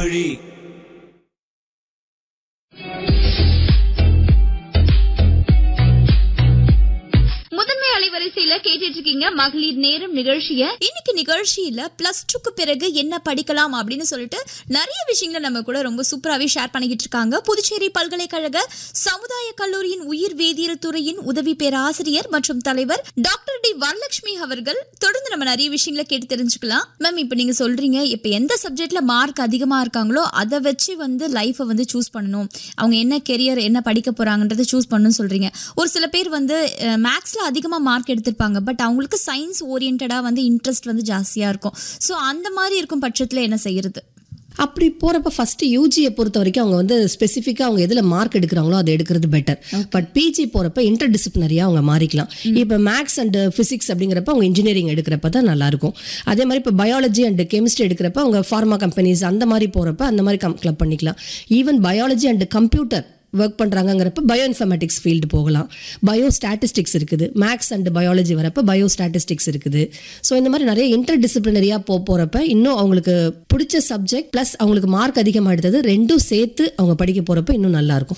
வழி முதன்மை அலைவரிசையில கேட்டுட்டு இருக்கீங்க மகளிர் நேரம் நிகழ்ச்சிய இன்னைக்கு நிகழ்ச்சியில பிளஸ் டூக்கு பிறகு என்ன படிக்கலாம் அப்படின்னு சொல்லிட்டு நிறைய விஷயங்களை நம்ம கூட ரொம்ப சூப்பராகவே ஷேர் பண்ணிக்கிட்டு இருக்காங்க புதுச்சேரி பல்கலைக்கழக சமுதாய கல்லூரியின் உயிர் வேதியியல் துறையின் உதவி பேராசிரியர் மற்றும் தலைவர் டாக்டர் டி வரலட்சுமி அவர்கள் தொடர்ந்து நம்ம நிறைய விஷயங்களை கேட்டு தெரிஞ்சுக்கலாம் மேம் இப்போ நீங்க சொல்றீங்க இப்போ எந்த சப்ஜெக்ட்ல மார்க் அதிகமா இருக்காங்களோ அதை வச்சு வந்து லைஃப்பை வந்து சூஸ் பண்ணணும் அவங்க என்ன கெரியர் என்ன படிக்க போறாங்கன்றதை சூஸ் பண்ணணும்னு சொல்றீங்க ஒரு சில பேர் வந்து மேக்ஸ்ல அதிகமா மார்க் எடுத்திருப்பாங்க பட் அவங்களுக்கு சயின்ஸ் ஓரியன்டா வந்து இன்ட்ரெஸ்ட் வந்து ஜாஸ்தியா இருக்கும் ஸோ அந்த மாதிரி இருக்கும் பட்சத்துல என்ன செய்யறது அப்படி போறப்ப ஃபர்ஸ்ட் யூஜியை பொறுத்த வரைக்கும் அவங்க வந்து ஸ்பெசிஃபிக்காக அவங்க எதில் மார்க் எடுக்கிறாங்களோ அதை எடுக்கிறது பெட்டர் பட் பிஜி போறப்ப இன்டர் டிசிப்ளினரியாக அவங்க மாறிக்கலாம் இப்போ மேக்ஸ் அண்ட் ஃபிசிக்ஸ் அப்படிங்கிறப்ப அவங்க இன்ஜினியரிங் எடுக்கிறப்ப தான் நல்லா இருக்கும் அதே மாதிரி இப்போ பயாலஜி அண்ட் கெமிஸ்ட்ரி எடுக்கிறப்ப அவங்க ஃபார்மா கம்பெனிஸ் அந்த மாதிரி போறப்ப அந்த மாதிரி கம் கிளப் பண்ணிக்கலாம் even biology and computer work பண்ணுறாங்கங்கிறப்ப பயோ இன்ஃபர்மேட்டிக்ஸ் ஃபீல்டு போகலாம் பயோ ஸ்டாட்டிஸ்டிக்ஸ் இருக்குது மேக்ஸ் அண்ட் பயாலஜி வரப்ப பயோ ஸ்டாட்டிஸ்டிக்ஸ் இருக்குது ஸோ இந்த மாதிரி நிறைய இன்டர் டிசிப்ளினரியாக போ போகிறப்ப இன்னும் அவங்களுக்கு பிடிச்ச சப்ஜெக்ட் ப்ளஸ் அவங்களுக்கு மார்க் அதிகமாக எடுத்தது ரெண்டும் சேர்த்து அவங்க படிக்க போகிறப்ப இன்னும் நல்லா இருக்கும்